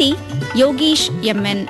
ಮಾಹಿತಿ ಯೋಗೀಶ್ ಎಂಎನ್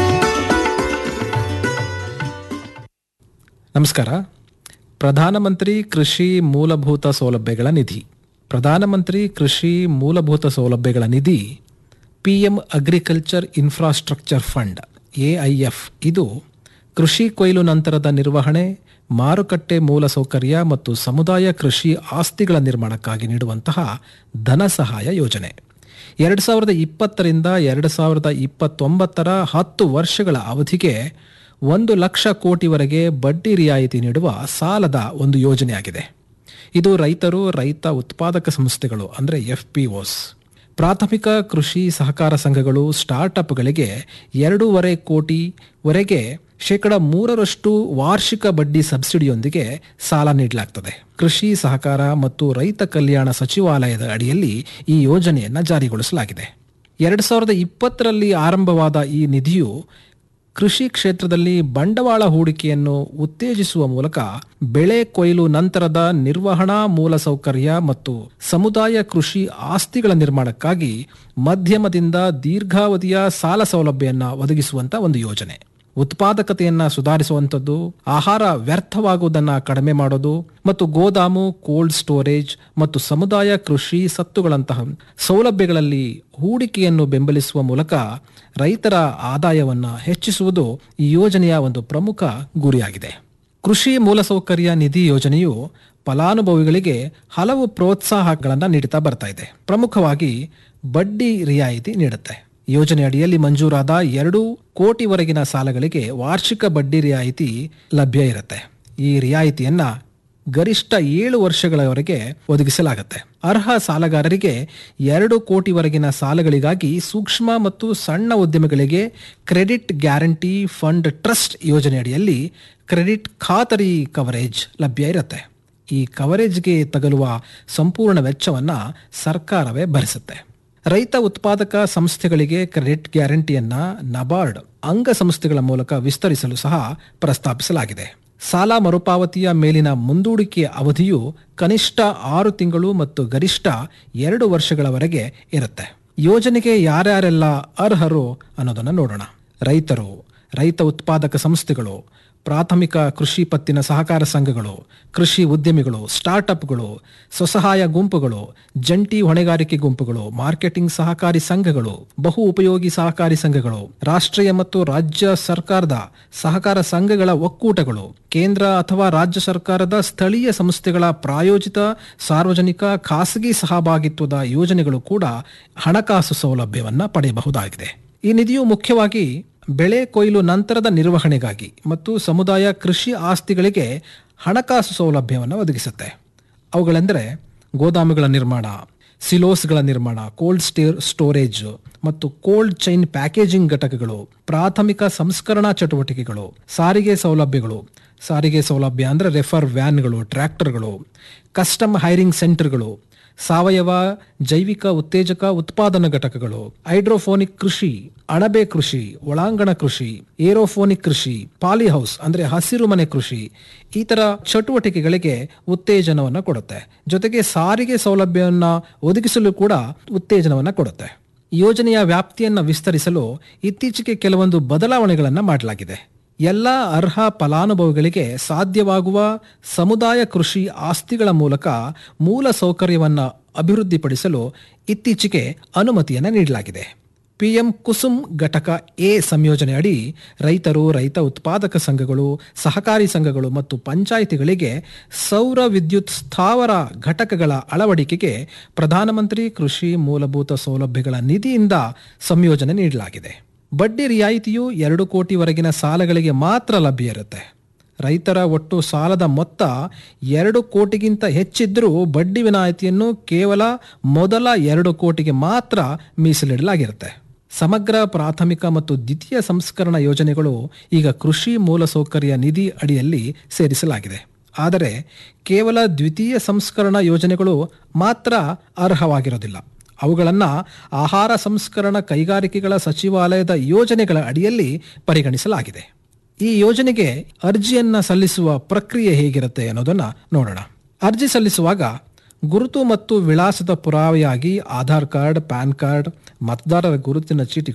ನಮಸ್ಕಾರ ಪ್ರಧಾನಮಂತ್ರಿ ಕೃಷಿ ಮೂಲಭೂತ ಸೌಲಭ್ಯಗಳ ನಿಧಿ ಪ್ರಧಾನಮಂತ್ರಿ ಕೃಷಿ ಮೂಲಭೂತ ಸೌಲಭ್ಯಗಳ ನಿಧಿ P M agriculture infrastructure fund AIF ಇದು ಕೃಷಿ ಕೊಯ್ಲು ನಂತರದ ನಿರ್ವಹಣೆ ಮಾರುಕಟ್ಟೆ ಮೂಲಸೌಕರ್ಯ ಮತ್ತು ಸಮುದಾಯ ಕೃಷಿ ಆಸ್ತಿಗಳ ನಿರ್ಮಾಣಕ್ಕಾಗಿ ನೀಡುವಂತಹ ಧನ ಸಹಾಯ ಯೋಜನೆ ಎರಡು ಸಾವಿರದ ಇಪ್ಪತ್ತರಿಂದ ಎರಡು ಸಾವಿರದ ಇಪ್ಪತ್ತೊಂಬತ್ತರ ಹತ್ತು ವರ್ಷಗಳ ಅವಧಿಗೆ ಒಂದು ಲಕ್ಷ ಕೋಟಿವರೆಗೆ ಬಡ್ಡಿ ರಿಯಾಯಿತಿ ನೀಡುವ ಸಾಲದ ಒಂದು ಯೋಜನೆಯಾಗಿದೆ ಇದು ರೈತರು ರೈತ ಉತ್ಪಾದಕ ಸಂಸ್ಥೆಗಳು ಅಂದರೆ ಎಫ್ ಪಿ ಒಸ್ ಪ್ರಾಥಮಿಕ ಕೃಷಿ ಸಹಕಾರ ಸಂಘಗಳು ಸ್ಟಾರ್ಟ್ಅಪ್ಗಳಿಗೆ ಎರಡೂವರೆ ಕೋಟಿವರೆಗೆ ಶೇಕಡ ಮೂರರಷ್ಟು ವಾರ್ಷಿಕ ಬಡ್ಡಿ ಸಬ್ಸಿಡಿಯೊಂದಿಗೆ ಸಾಲ ನೀಡಲಾಗ್ತದೆ ಕೃಷಿ ಸಹಕಾರ ಮತ್ತು ರೈತ ಕಲ್ಯಾಣ ಸಚಿವಾಲಯದ ಅಡಿಯಲ್ಲಿ ಈ ಯೋಜನೆಯನ್ನು ಜಾರಿಗೊಳಿಸಲಾಗಿದೆ ಎರಡು ಸಾವಿರದ ಇಪ್ಪತ್ತರಲ್ಲಿ ಆರಂಭವಾದ ಈ ನಿಧಿಯು ಕೃಷಿ ಕ್ಷೇತ್ರದಲ್ಲಿ ಬಂಡವಾಳ ಹೂಡಿಕೆಯನ್ನು ಉತ್ತೇಜಿಸುವ ಮೂಲಕ ಬೆಳೆ ಕೊಯ್ಲು ನಂತರದ ನಿರ್ವಹಣಾ ಮೂಲಸೌಕರ್ಯ ಮತ್ತು ಸಮುದಾಯ ಕೃಷಿ ಆಸ್ತಿಗಳ ನಿರ್ಮಾಣಕ್ಕಾಗಿ ಮಧ್ಯಮದಿಂದ ದೀರ್ಘಾವಧಿಯ ಸಾಲ ಸೌಲಭ್ಯವನ್ನು ಒದಗಿಸುವಂತ ಒಂದು ಯೋಜನೆ ಉತ್ಪಾದಕತೆಯನ್ನ ಸುಧಾರಿಸುವಂಥದ್ದು ಆಹಾರ ವ್ಯರ್ಥವಾಗುವುದನ್ನು ಕಡಿಮೆ ಮಾಡೋದು ಮತ್ತು ಗೋದಾಮು ಕೋಲ್ಡ್ ಸ್ಟೋರೇಜ್ ಮತ್ತು ಸಮುದಾಯ ಕೃಷಿ ಸತ್ತುಗಳಂತಹ ಸೌಲಭ್ಯಗಳಲ್ಲಿ ಹೂಡಿಕೆಯನ್ನು ಬೆಂಬಲಿಸುವ ಮೂಲಕ ರೈತರ ಆದಾಯವನ್ನು ಹೆಚ್ಚಿಸುವುದು ಈ ಯೋಜನೆಯ ಒಂದು ಪ್ರಮುಖ ಗುರಿಯಾಗಿದೆ ಕೃಷಿ ಮೂಲಸೌಕರ್ಯ ನಿಧಿ ಯೋಜನೆಯು ಫಲಾನುಭವಿಗಳಿಗೆ ಹಲವು ಪ್ರೋತ್ಸಾಹಗಳನ್ನು ನೀಡುತ್ತಾ ಬರ್ತಾ ಇದೆ ಪ್ರಮುಖವಾಗಿ ಬಡ್ಡಿ ರಿಯಾಯಿತಿ ನೀಡುತ್ತೆ ಯೋಜನೆ ಅಡಿಯಲ್ಲಿ ಮಂಜೂರಾದ ಎರಡು ಕೋಟಿವರೆಗಿನ ಸಾಲಗಳಿಗೆ ವಾರ್ಷಿಕ ಬಡ್ಡಿ ರಿಯಾಯಿತಿ ಲಭ್ಯ ಇರುತ್ತೆ ಈ ರಿಯಾಯಿತಿಯನ್ನ ಗರಿಷ್ಠ ಏಳು ವರ್ಷಗಳವರೆಗೆ ಒದಗಿಸಲಾಗುತ್ತೆ ಅರ್ಹ ಸಾಲಗಾರರಿಗೆ ಎರಡು ಕೋಟಿವರೆಗಿನ ಸಾಲಗಳಿಗಾಗಿ ಸೂಕ್ಷ್ಮ ಮತ್ತು ಸಣ್ಣ ಉದ್ಯಮಗಳಿಗೆ ಕ್ರೆಡಿಟ್ ಗ್ಯಾರಂಟಿ ಫಂಡ್ ಟ್ರಸ್ಟ್ ಯೋಜನೆಯಡಿಯಲ್ಲಿ ಕ್ರೆಡಿಟ್ ಖಾತರಿ ಕವರೇಜ್ ಲಭ್ಯ ಇರುತ್ತೆ ಈ ಕವರೇಜ್ಗೆ ತಗಲುವ ಸಂಪೂರ್ಣ ವೆಚ್ಚವನ್ನ ಸರ್ಕಾರವೇ ಭರಿಸುತ್ತೆ ರೈತ ಉತ್ಪಾದಕ ಸಂಸ್ಥೆಗಳಿಗೆ ಕ್ರೆಡಿಟ್ ಗ್ಯಾರಂಟಿಯನ್ನ ನಬಾರ್ಡ್ ಅಂಗಸಂಸ್ಥೆಗಳ ಮೂಲಕ ವಿಸ್ತರಿಸಲು ಸಹ ಪ್ರಸ್ತಾಪಿಸಲಾಗಿದೆ ಸಾಲ ಮರುಪಾವತಿಯ ಮೇಲಿನ ಮುಂದೂಡಿಕೆಯ ಅವಧಿಯು ಕನಿಷ್ಠ ಆರು ತಿಂಗಳು ಮತ್ತು ಗರಿಷ್ಠ ಎರಡು ವರ್ಷಗಳವರೆಗೆ ಇರುತ್ತೆ ಯೋಜನೆಗೆ ಯಾರ್ಯಾರೆಲ್ಲ ಅರ್ಹರು ಅನ್ನೋದನ್ನು ನೋಡೋಣ ರೈತರು ರೈತ ಉತ್ಪಾದಕ ಸಂಸ್ಥೆಗಳು ಪ್ರಾಥಮಿಕ ಕೃಷಿ ಪತ್ತಿನ ಸಹಕಾರ ಸಂಘಗಳು ಕೃಷಿ ಉದ್ಯಮಿಗಳು ಸ್ಟಾರ್ಟ್ಅಪ್ಗಳು ಸ್ವಸಹಾಯ ಗುಂಪುಗಳು ಜಂಟಿ ಹೊಣೆಗಾರಿಕೆ ಗುಂಪುಗಳು ಮಾರ್ಕೆಟಿಂಗ್ ಸಹಕಾರಿ ಸಂಘಗಳು ಬಹು ಉಪಯೋಗಿ ಸಹಕಾರಿ ಸಂಘಗಳು ರಾಷ್ಟ್ರೀಯ ಮತ್ತು ರಾಜ್ಯ ಸರ್ಕಾರದ ಸಹಕಾರ ಸಂಘಗಳ ಒಕ್ಕೂಟಗಳು ಕೇಂದ್ರ ಅಥವಾ ರಾಜ್ಯ ಸರ್ಕಾರದ ಸ್ಥಳೀಯ ಸಂಸ್ಥೆಗಳ ಪ್ರಾಯೋಜಿತ ಸಾರ್ವಜನಿಕ ಖಾಸಗಿ ಸಹಭಾಗಿತ್ವದ ಯೋಜನೆಗಳು ಕೂಡ ಹಣಕಾಸು ಸೌಲಭ್ಯವನ್ನ ಪಡೆಯಬಹುದಾಗಿದೆ ಈ ನಿಧಿಯು ಮುಖ್ಯವಾಗಿ ಬೆಳೆ ಕೊಯ್ಲು ನಂತರದ ನಿರ್ವಹಣೆಗಾಗಿ ಮತ್ತು ಸಮುದಾಯ ಕೃಷಿ ಆಸ್ತಿಗಳಿಗೆ ಹಣಕಾಸು ಸೌಲಭ್ಯವನ್ನು ಒದಗಿಸುತ್ತೆ ಅವುಗಳೆಂದರೆ ಗೋದಾಮುಗಳ ನಿರ್ಮಾಣ ಸಿಲೋಸ್ಗಳ ನಿರ್ಮಾಣ ಕೋಲ್ಡ್ ಸ್ಟೇ ಸ್ಟೋರೇಜ್ ಮತ್ತು ಕೋಲ್ಡ್ ಚೈನ್ ಪ್ಯಾಕೇಜಿಂಗ್ ಘಟಕಗಳು ಪ್ರಾಥಮಿಕ ಸಂಸ್ಕರಣಾ ಚಟುವಟಿಕೆಗಳು ಸಾರಿಗೆ ಸೌಲಭ್ಯಗಳು ಸಾರಿಗೆ ಸೌಲಭ್ಯ ಅಂದರೆ ರೆಫರ್ ವ್ಯಾನ್ಗಳು ಟ್ರ್ಯಾಕ್ಟರ್ಗಳು ಕಸ್ಟಮ್ ಹೈರಿಂಗ್ ಸೆಂಟರ್ಗಳು ಸಾವಯವ ಜೈವಿಕ ಉತ್ತೇಜಕ ಉತ್ಪಾದನಾ ಘಟಕಗಳು ಹೈಡ್ರೋಫೋನಿಕ್ ಕೃಷಿ ಅಣಬೆ ಕೃಷಿ ಒಳಾಂಗಣ ಕೃಷಿ ಏರೋಫೋನಿಕ್ ಕೃಷಿ ಪಾಲಿಹೌಸ್ ಅಂದ್ರೆ ಹಸಿರು ಮನೆ ಕೃಷಿ ಈ ತರ ಚಟುವಟಿಕೆಗಳಿಗೆ ಉತ್ತೇಜನವನ್ನು ಕೊಡುತ್ತೆ ಜೊತೆಗೆ ಸಾರಿಗೆ ಸೌಲಭ್ಯವನ್ನು ಒದಗಿಸಲು ಕೂಡ ಉತ್ತೇಜನವನ್ನು ಕೊಡುತ್ತೆ ಯೋಜನೆಯ ವ್ಯಾಪ್ತಿಯನ್ನು ವಿಸ್ತರಿಸಲು ಇತ್ತೀಚೆಗೆ ಕೆಲವೊಂದು ಬದಲಾವಣೆಗಳನ್ನು ಮಾಡಲಾಗಿದೆ ಎಲ್ಲ ಅರ್ಹ ಫಲಾನುಭವಿಗಳಿಗೆ ಸಾಧ್ಯವಾಗುವ ಸಮುದಾಯ ಕೃಷಿ ಆಸ್ತಿಗಳ ಮೂಲಕ ಮೂಲ ಸೌಕರ್ಯವನ್ನು ಅಭಿವೃದ್ಧಿಪಡಿಸಲು ಇತ್ತೀಚೆಗೆ ಅನುಮತಿಯನ್ನು ನೀಡಲಾಗಿದೆ ಪಿಎಂ ಕುಸುಮ್ ಘಟಕ ಎ ಸಂಯೋಜನೆ ಅಡಿ ರೈತರು ರೈತ ಉತ್ಪಾದಕ ಸಂಘಗಳು ಸಹಕಾರಿ ಸಂಘಗಳು ಮತ್ತು ಪಂಚಾಯಿತಿಗಳಿಗೆ ಸೌರ ವಿದ್ಯುತ್ ಸ್ಥಾವರ ಘಟಕಗಳ ಅಳವಡಿಕೆಗೆ ಪ್ರಧಾನಮಂತ್ರಿ ಕೃಷಿ ಮೂಲಭೂತ ಸೌಲಭ್ಯಗಳ ನಿಧಿಯಿಂದ ಸಂಯೋಜನೆ ನೀಡಲಾಗಿದೆ ಬಡ್ಡಿ ರಿಯಾಯಿತಿಯು ಎರಡು ಕೋಟಿವರೆಗಿನ ಸಾಲಗಳಿಗೆ ಮಾತ್ರ ಲಭ್ಯ ಇರುತ್ತೆ ರೈತರ ಒಟ್ಟು ಸಾಲದ ಮೊತ್ತ ಎರಡು ಕೋಟಿಗಿಂತ ಹೆಚ್ಚಿದ್ದರೂ ಬಡ್ಡಿ ವಿನಾಯಿತಿಯನ್ನು ಕೇವಲ ಮೊದಲ ಎರಡು ಕೋಟಿಗೆ ಮಾತ್ರ ಮೀಸಲಿಡಲಾಗಿರುತ್ತೆ ಸಮಗ್ರ ಪ್ರಾಥಮಿಕ ಮತ್ತು ದ್ವಿತೀಯ ಸಂಸ್ಕರಣ ಯೋಜನೆಗಳು ಈಗ ಕೃಷಿ ಮೂಲಸೌಕರ್ಯ ನಿಧಿ ಅಡಿಯಲ್ಲಿ ಸೇರಿಸಲಾಗಿದೆ ಆದರೆ ಕೇವಲ ದ್ವಿತೀಯ ಸಂಸ್ಕರಣ ಯೋಜನೆಗಳು ಮಾತ್ರ ಅರ್ಹವಾಗಿರೋದಿಲ್ಲ ಅವುಗಳನ್ನು ಆಹಾರ ಸಂಸ್ಕರಣ ಕೈಗಾರಿಕೆಗಳ ಸಚಿವಾಲಯದ ಯೋಜನೆಗಳ ಅಡಿಯಲ್ಲಿ ಪರಿಗಣಿಸಲಾಗಿದೆ ಈ ಯೋಜನೆಗೆ ಅರ್ಜಿಯನ್ನ ಸಲ್ಲಿಸುವ ಪ್ರಕ್ರಿಯೆ ಹೇಗಿರುತ್ತೆ ಅನ್ನೋದನ್ನ ನೋಡೋಣ ಅರ್ಜಿ ಸಲ್ಲಿಸುವಾಗ ಗುರುತು ಮತ್ತು ವಿಳಾಸದ ಪುರಾವೆಯಾಗಿ ಆಧಾರ್ ಕಾರ್ಡ್ ಪ್ಯಾನ್ ಕಾರ್ಡ್ ಮತದಾರರ ಗುರುತಿನ ಚೀಟಿಗಳು